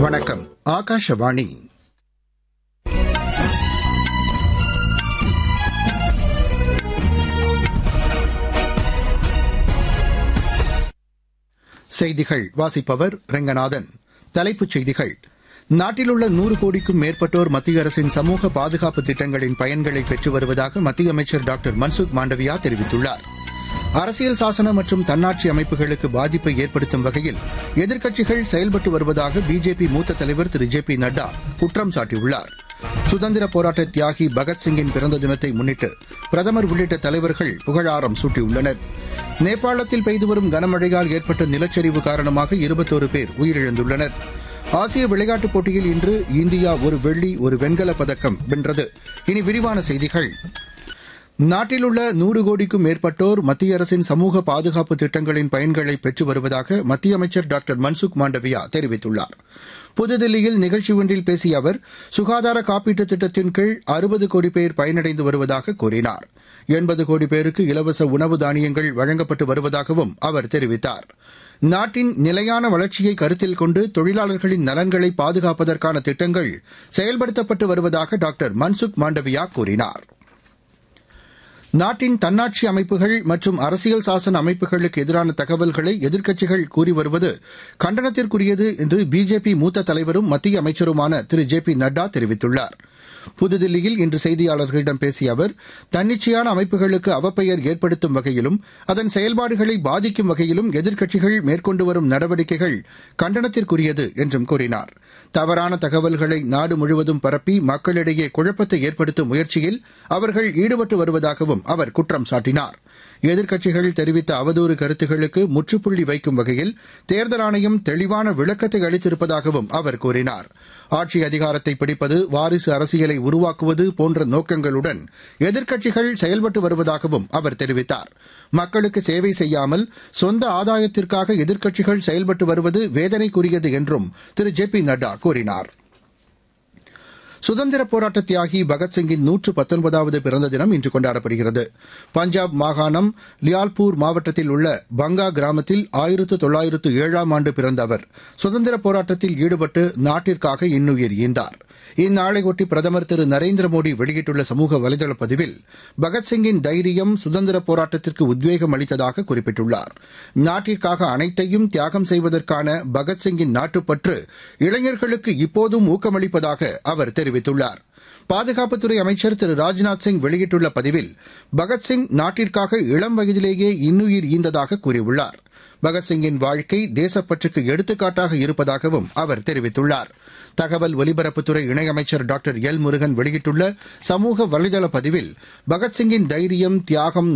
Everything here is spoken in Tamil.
வணக்கம் ஆகாஷவாணி செய்திகள் வாசிப்பவர் ரெங்கநாதன் தலைப்புச் செய்திகள் நாட்டிலுள்ள நூறு கோடிக்கும் மேற்பட்டோர் மத்திய அரசின் சமூக பாதுகாப்பு திட்டங்களின் பயன்களை பெற்று வருவதாக மத்திய அமைச்சர் டாக்டர் மன்சுக் மாண்டவியா தெரிவித்துள்ளார் அரசியல் சாசன மற்றும் தன்னாட்சி அமைப்புகளுக்கு பாதிப்பை ஏற்படுத்தும் வகையில் எதிர்க்கட்சிகள் செயல்பட்டு வருவதாக பிஜேபி மூத்த தலைவர் திரு ஜே பி நட்டா குற்றம் சாட்டியுள்ளார் சுதந்திர போராட்ட தியாகி பகத்சிங்கின் பிறந்த தினத்தை முன்னிட்டு பிரதமர் உள்ளிட்ட தலைவர்கள் புகழாரம் சூட்டியுள்ளனர் நேபாளத்தில் பெய்து வரும் கனமழையால் ஏற்பட்ட நிலச்சரிவு காரணமாக இருபத்தோரு பேர் உயிரிழந்துள்ளனர் ஆசிய விளையாட்டுப் போட்டியில் இன்று இந்தியா ஒரு வெள்ளி ஒரு வெண்கலப் பதக்கம் வென்றது இனி விரிவான செய்திகள் நாட்டிலுள்ள நூறு கோடிக்கும் மேற்பட்டோர் மத்திய அரசின் சமூக பாதுகாப்பு திட்டங்களின் பயன்களை பெற்று வருவதாக மத்திய அமைச்சர் டாக்டர் மன்சுக் மாண்டவியா தெரிவித்துள்ளார் புதுதில்லியில் நிகழ்ச்சி ஒன்றில் பேசிய அவர் சுகாதார காப்பீட்டுத் திட்டத்தின் கீழ் அறுபது கோடி பேர் பயனடைந்து வருவதாக கூறினார் எண்பது கோடி பேருக்கு இலவச உணவு தானியங்கள் வழங்கப்பட்டு வருவதாகவும் அவர் தெரிவித்தார் நாட்டின் நிலையான வளர்ச்சியை கருத்தில் கொண்டு தொழிலாளர்களின் நலன்களை பாதுகாப்பதற்கான திட்டங்கள் செயல்படுத்தப்பட்டு வருவதாக டாக்டர் மன்சுக் மாண்டவியா கூறினார் நாட்டின் தன்னாட்சி அமைப்புகள் மற்றும் அரசியல் சாசன அமைப்புகளுக்கு எதிரான தகவல்களை எதிர்க்கட்சிகள் கூறி வருவது கண்டனத்திற்குரியது என்று பிஜேபி மூத்த தலைவரும் மத்திய அமைச்சருமான திரு ஜே பி நட்டா தெரிவித்துள்ளார் புதுதில்லியில் இன்று செய்தியாளர்களிடம் பேசிய அவர் தன்னிச்சையான அமைப்புகளுக்கு அவப்பெயர் ஏற்படுத்தும் வகையிலும் அதன் செயல்பாடுகளை பாதிக்கும் வகையிலும் எதிர்க்கட்சிகள் மேற்கொண்டு வரும் நடவடிக்கைகள் கண்டனத்திற்குரியது என்றும் கூறினார் தவறான தகவல்களை நாடு முழுவதும் பரப்பி மக்களிடையே குழப்பத்தை ஏற்படுத்தும் முயற்சியில் அவர்கள் ஈடுபட்டு வருவதாகவும் அவர் குற்றம் சாட்டினார் எதிர்க்கட்சிகள் தெரிவித்த அவதூறு கருத்துகளுக்கு முற்றுப்புள்ளி வைக்கும் வகையில் தேர்தல் ஆணையம் தெளிவான விளக்கத்தை அளித்திருப்பதாகவும் அவர் கூறினார் ஆட்சி அதிகாரத்தை பிடிப்பது வாரிசு அரசியலை உருவாக்குவது போன்ற நோக்கங்களுடன் எதிர்க்கட்சிகள் செயல்பட்டு வருவதாகவும் அவர் தெரிவித்தார் மக்களுக்கு சேவை செய்யாமல் சொந்த ஆதாயத்திற்காக எதிர்க்கட்சிகள் செயல்பட்டு வருவது வேதனைக்குரியது என்றும் திரு ஜே பி நட்டா கூறினார் சுதந்திர போராட்ட தியாகி பகத்சிங்கின் நூற்று பத்தொன்பதாவது பிறந்த தினம் இன்று கொண்டாடப்படுகிறது பஞ்சாப் மாகாணம் லியால்பூர் மாவட்டத்தில் உள்ள பங்கா கிராமத்தில் ஆயிரத்து தொள்ளாயிரத்து ஏழாம் ஆண்டு பிறந்த அவர் சுதந்திர போராட்டத்தில் ஈடுபட்டு நாட்டிற்காக இன்னுயிர் ஈந்தார் இந்நாளையொட்டி பிரதமர் திரு நரேந்திர மோடி வெளியிட்டுள்ள சமூக வலைதள பதிவில் பகத்சிங்கின் தைரியம் சுதந்திர போராட்டத்திற்கு உத்வேகம் அளித்ததாக குறிப்பிட்டுள்ளார் நாட்டிற்காக அனைத்தையும் தியாகம் செய்வதற்கான பகத்சிங்கின் நாட்டுப்பற்று இளைஞர்களுக்கு இப்போதும் ஊக்கமளிப்பதாக அவர் தெரிவித்துள்ளார் பாதுகாப்புத்துறை அமைச்சர் திரு ராஜ்நாத் சிங் வெளியிட்டுள்ள பதிவில் பகத்சிங் நாட்டிற்காக இளம் வயதிலேயே இன்னுயிர் ஈந்ததாக கூறியுள்ளார் பகத்சிங்கின் வாழ்க்கை தேசப்பற்றுக்கு எடுத்துக்காட்டாக இருப்பதாகவும் அவர் தெரிவித்துள்ளார் தகவல் ஒலிபரப்புத்துறை இணையமைச்சர் டாக்டர் எல் முருகன் வெளியிட்டுள்ள சமூக வலைதள பதிவில் பகத்சிங்கின் தைரியம் தியாகம்